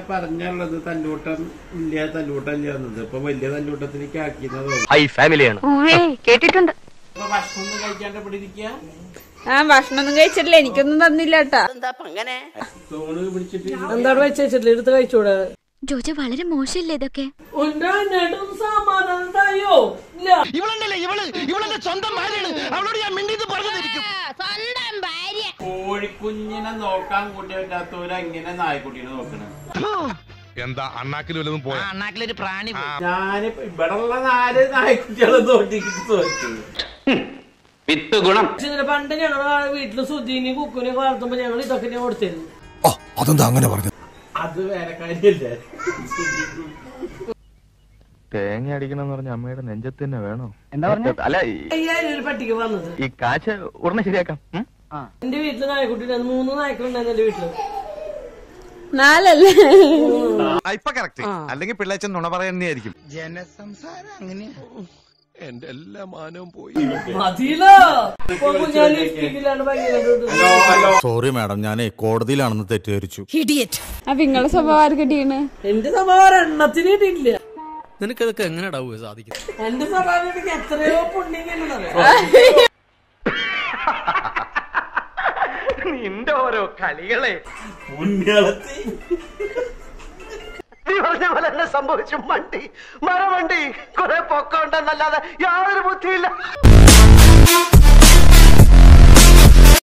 പറഞ്ഞുള്ളത് തല്ലൂട്ടം ഇല്ല തല്ലൂട്ടം ഇല്ല എന്നത് ഇപ്പൊ വലിയ തല്ലൂട്ടത്തിലേക്ക് ആക്കിയെന്നത് ഹൈ ഫാമിലിയാണ് കേട്ടിട്ടുണ്ട് ഇപ്പൊ ഭക്ഷണം ഒന്നും കഴിക്കാണ്ട് ഇവിടെ ഇരിക്കുക ആ ഭക്ഷണമൊന്നും കഴിച്ചിട്ടില്ല എനിക്കൊന്നും തന്നില്ല കേട്ടാ തോണ് പിടിച്ചിട്ട് എന്താണ് വെച്ചിട്ടില്ല എടുത്ത് കഴിച്ചൂടെ ജോജോ വളരെ മോശമല്ലേ ഇതൊക്കെ നെടും സമാധാനം തായോ ഇല്ല ഇവളല്ലേ ഇവള് ഇവളെന്റെ സ്വന്തം ഭാര്യയാണ് അവളോട് ഞാൻ മിണ്ടിന്ന് പറഞ്ഞിരിക്കും കോഴിക്കുഞ്ഞിനെ നോക്കാൻ കൂട്ടി പറ്റാത്തവര് എങ്ങനെ നായ്ക്കുട്ടീനെ നോക്കണേ എന്താ അണ്ണാക്കിൽ വല്ലതും പോയ അണ്ണാക്കിലൊരു പ്രാണി ഞാനിപ്പോ ഇവിടെ ഉള്ള നാല് നായ്ക്കുട്ടികളെ നോട്ടിക്കിട്ട് തോറ്റു വിത്ത് ഗുണം ഇതിന് പണ്ട് ഞങ്ങളുടെ വീട്ടില് സുധീനി കുക്കുനെ വളർത്തുമ്പോ ഞങ്ങൾ ഇതൊക്കെ കൊടുത്തിരുന്നു അതെന്താ അങ്ങനെ പറഞ്ഞു അത് വേറെ കാര്യല്ലേ തേങ്ങ അടിക്കണം പറഞ്ഞ അമ്മയുടെ നെഞ്ചത്ത് തന്നെ വേണോ എന്താ പറഞ്ഞ അല്ല ഈ- അയ്യായിരം ഒരു പട്ടിക്ക് വന്നത് ഈ കാശ് ഉടനെ ശരിയാക്കാം ഉം? എന്റെ വീട്ടില് നായ്ക്കുട്ടി മൂന്ന് നായ്ക്കളുണ്ടായിരുന്നു എന്റെ വീട്ടില് നാലല്ലേ ഇപ്പൊ കറക്റ്റ് അല്ലെങ്കിൽ പിള്ളേച്ചൻ നുണ പറയുന്നതായിരിക്കും മതിയിലോ ഇപ്പൊ ഞാൻ ലിപ്സ്റ്റിക്കിലാണ് ഭയങ്കര സോറി മാഡം ഞാനേ കോടതിയിലാണെന്ന് തെറ്റിദ്ധരിച്ചു അപ്പൊ നിങ്ങളെ സ്വഭാവം ആർക്ക് കിട്ടിയാണ് എന്റെ സ്വഭാവം എണ്ണത്തിന് കിട്ടിയിട്ടില്ല നിനക്കതൊക്കെ എങ്ങനെയാ സാധിക്കുന്നത് എന്റെ സ്വഭാവം എനിക്ക് എത്രയോ പുണ്യം നിന്റെ ഓരോ കളികളെ പുണ്യാളത്തി നീ പറഞ്ഞ പോലെ തന്നെ സംഭവിച്ചു മണ്ടി മരമണ്ടി കുറെ പൊക്കം ഉണ്ടെന്നല്ലാതെ യാതൊരു ബുദ്ധിയില്ല